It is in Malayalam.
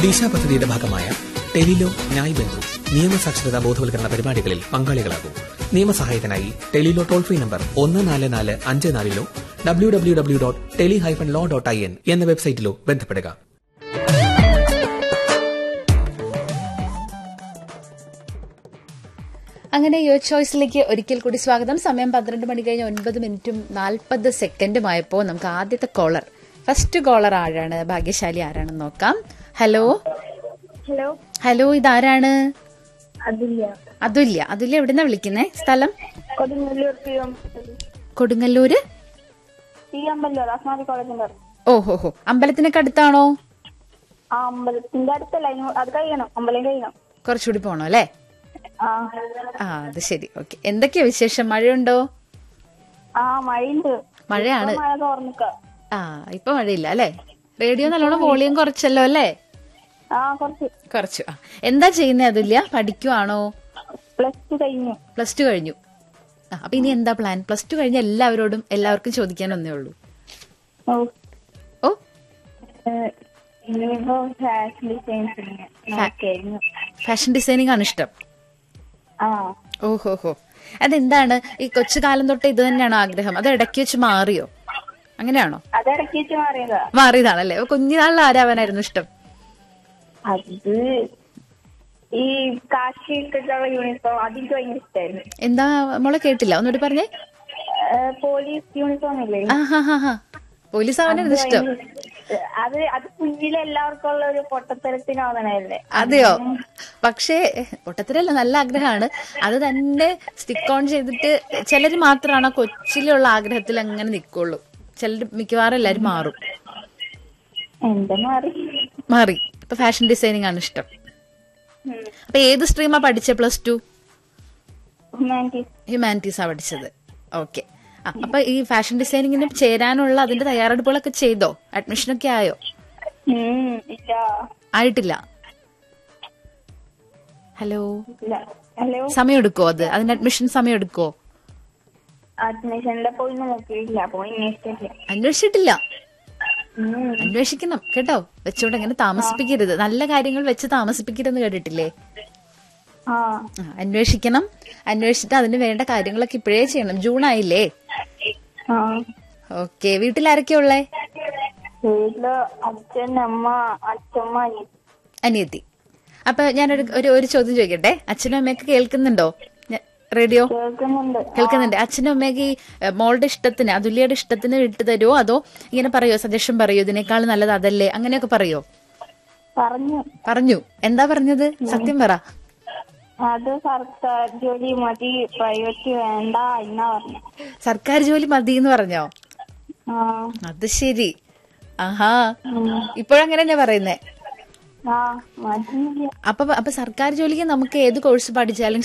ദിശ പദ്ധതിയുടെ ഭാഗമായ ടെലിലോ ന്യായ് ബന്ധു നിയമസാക്ഷരതാ ബോധവൽക്കരണ പരിപാടികളിൽ പങ്കാളികളാകും നിയമസഹായത്തിനായി ടെലിലോ ടോൾ ഫ്രീ നമ്പർ ഒന്ന് നാല് നാല് അഞ്ച് നാലിലോ W W W dot tele hyphen law dot I N എന്ന വെബ്സൈറ്റിലോ ബന്ധപ്പെടുക അങ്ങനെ യുവർ ചോയ്സിലേക്ക് ഒരിക്കൽ കൂടി സ്വാഗതം സമയം പന്ത്രണ്ട് മണി കഴിഞ്ഞ് ഒൻപത് മിനിറ്റും നാൽപ്പത് സെക്കൻഡുമായപ്പോൾ നമുക്ക് ആദ്യത്തെ കോളർ ഫസ്റ്റ് കോളർ ആരാണ് ഭാഗ്യശാലി ആരാണെന്ന് നോക്കാം ഹലോ ഹലോ ഹലോ ഇതാരാണ് അതില്ല അതുല്യ അതുല്യ എവിടുന്നാ വിളിക്കുന്നേ സ്ഥലം Kodungallur P M Kodungallur P Ambalur അസ്മാതി കോളേജിന്റെ അടുത്ത്. ഓഹോ ഹോ അമ്പലത്തിനൊക്കെ അടുത്താണോ ആ അമ്പലത്തിന്റെ അടുത്തല്ല ഇനി അത് കഴിയണം അമ്പലം കഴിയണം കുറച്ചുകൂടി പോണോ അല്ലേ ആ ആ അത് ശരി ഓക്കെ എന്തൊക്കെയാ വിശേഷം മഴയുണ്ടോ ആ മഴയുണ്ട് മഴയാണ് ഇപ്പൊ മഴ തോർന്നിക്ക ആ ഇപ്പൊ മഴയില്ല അല്ലേ റേഡിയോ നല്ലോണം വോളിയം കുറച്ചല്ലോ അല്ലേ ആ കുറച്ച് കുറച്ചു ആ എന്താ ചെയ്യുന്നേ അതുല്യ പഠിക്കുവാണോ പ്ലസ് ടു കഴിഞ്ഞു പ്ലസ് ടു കഴിഞ്ഞു ആ അപ്പൊ ഇനി എന്താ പ്ലാൻ പ്ലസ് ടു കഴിഞ്ഞ എല്ലാവരോടും എല്ലാവർക്കും ചോദിക്കാൻ ഒന്നേ ഉള്ളൂ ഓ ഓ ഏഹ്, ഇനിയിപ്പോ ഫാഷൻ ഡിസൈൻസിങ് നോക്കിയായിരുന്നു ഫാഷൻ ഡിസൈനിങ് ആണ് ഇഷ്ടം ആ ഓഹോ ഹോ അതെന്താണ് ഈ കൊച്ചു കാലം തൊട്ട് ഇത് തന്നെയാണോ ആഗ്രഹം അത് ഇടയ്ക്ക് വെച്ച് മാറിയോ അങ്ങനെയാണോ അത് ഇടയ്ക്ക് വെച്ച് മാറിയതാ മാറിയതാണല്ലേ അപ്പൊ കുഞ്ഞുനാളിൽ ആരാവാനായിരുന്നു ഇഷ്ടം അത് ഈ കാശി ഇട്ടിട്ടുള്ള യൂണിഫോം അതെനിക്ക് ഭയങ്കര ഇഷ്ടമായിരുന്നു എന്താ മോളെ കേട്ടില്ല ഒന്നുകൂടി പറഞ്ഞേ ഏഹ്, പോലീസ് യൂണിഫോം ഇല്ലേ ആ ഹാ ഹാ ഹാ പോലീസ് ആവാനായിരുന്നു ഇഷ്ടം അത് അത് കുഞ്ഞിലെ എല്ലാവർക്കും ഉള്ള ഒരു പൊട്ടത്തരത്തിനാവണല്ലേ അതെയോ പക്ഷേ പൊട്ടത്തിലല്ല നല്ല ആഗ്രഹമാണ് അത് തന്നെ സ്റ്റിക്ക് ഓൺ ചെയ്തിട്ട് ചിലർ മാത്രമാണ് ആ കൊച്ചിലുള്ള ആഗ്രഹത്തിൽ അങ്ങനെ നിൽക്കുള്ളൂ ചിലർ മിക്കവാറും എല്ലാരും മാറും എന്റെ മാറി മാറി ഇപ്പൊ ഫാഷൻ ഡിസൈനിങ് ആണ് ഇഷ്ടം അപ്പൊ ഏത് സ്ട്രീമാ പഠിച്ചത് പ്ലസ് ടു ഹ്യൂമാനിറ്റീസ് ഹ്യൂമാനിറ്റീസാ പഠിച്ചത് ഓക്കെ അപ്പൊ ഈ ഫാഷൻ ഡിസൈനിങ്ങിന് ചേരാനുള്ള അതിന്റെ തയ്യാറെടുപ്പുകളൊക്കെ ചെയ്തോ അഡ്മിഷനൊക്കെ ആയോ ഉം, ഇല്ല ആയിട്ടില്ല ഹലോ ഇല്ല ഹലോ സമയം എടുക്കോ അത് അതിന് അഡ്മിഷൻ സമയം എടുക്കോ അഡ്മിഷന്റെ പോയി നോക്കിയില്ല പോയി അന്വേഷിച്ചില്ല അന്വേഷിച്ചിട്ടില്ല ഉം, അന്വേഷിക്കണം കേട്ടോ വെച്ചോണ്ട് അങ്ങനെ താമസിപ്പിക്കരുത് നല്ല കാര്യങ്ങൾ വെച്ച് താമസിപ്പിക്കരുതെന്ന് കേട്ടിട്ടില്ലേ ആ ആ, അന്വേഷിക്കണം അന്വേഷിച്ചിട്ട് അതിന് വേണ്ട കാര്യങ്ങളൊക്കെ ഇപ്പോഴേ ചെയ്യണം ജൂൺ ആയില്ലേ ആ ഓക്കെ വീട്ടിൽ ആരൊക്കെയാ ഉള്ളേ വീട്ടില് അച്ഛൻ അമ്മ അച്ഛമ്മ അനിയത്തി. അനിയത്തി അപ്പൊ ഞാനൊരു ഒരു ഒരു ചോദ്യം ചോദിക്കട്ടെ അച്ഛനും അമ്മയൊക്കെ കേൾക്കുന്നുണ്ടോ ഞ- റേഡിയോ കേൾക്കുന്നുണ്ട് കേൾക്കുന്നുണ്ട് അച്ഛനും അമ്മയൊക്കെ ഈ ഏ, മോളുടെ ഇഷ്ടത്തിന് അതുല്യയുടെ ഇഷ്ടത്തിന് വിട്ടു തരുമോ അതോ ഇങ്ങനെ പറയോ സജഷൻ പറയോ ഇതിനേക്കാൾ നല്ലത് അതല്ലേ അങ്ങനെയൊക്കെ പറയോ പറഞ്ഞു പറഞ്ഞു എന്താ പറഞ്ഞത് സത്യം പറ അത് സർക്കാർ ജോലി മതി പ്രൈവറ്റ് വേണ്ട എന്നാ പറഞ്ഞു സർക്കാർ ജോലി മതി എന്ന് പറഞ്ഞോ ആ അത് ശരി ആഹാ ഉം. ഇപ്പോഴങ്ങനെ തന്നെ പറയുന്നേ ആ മതിയില്ല അപ്പൊ അപ്പൊ സർക്കാർ ജോലിക്ക് നമുക്ക് ഏത് കോഴ്സ് പഠിച്ചാലും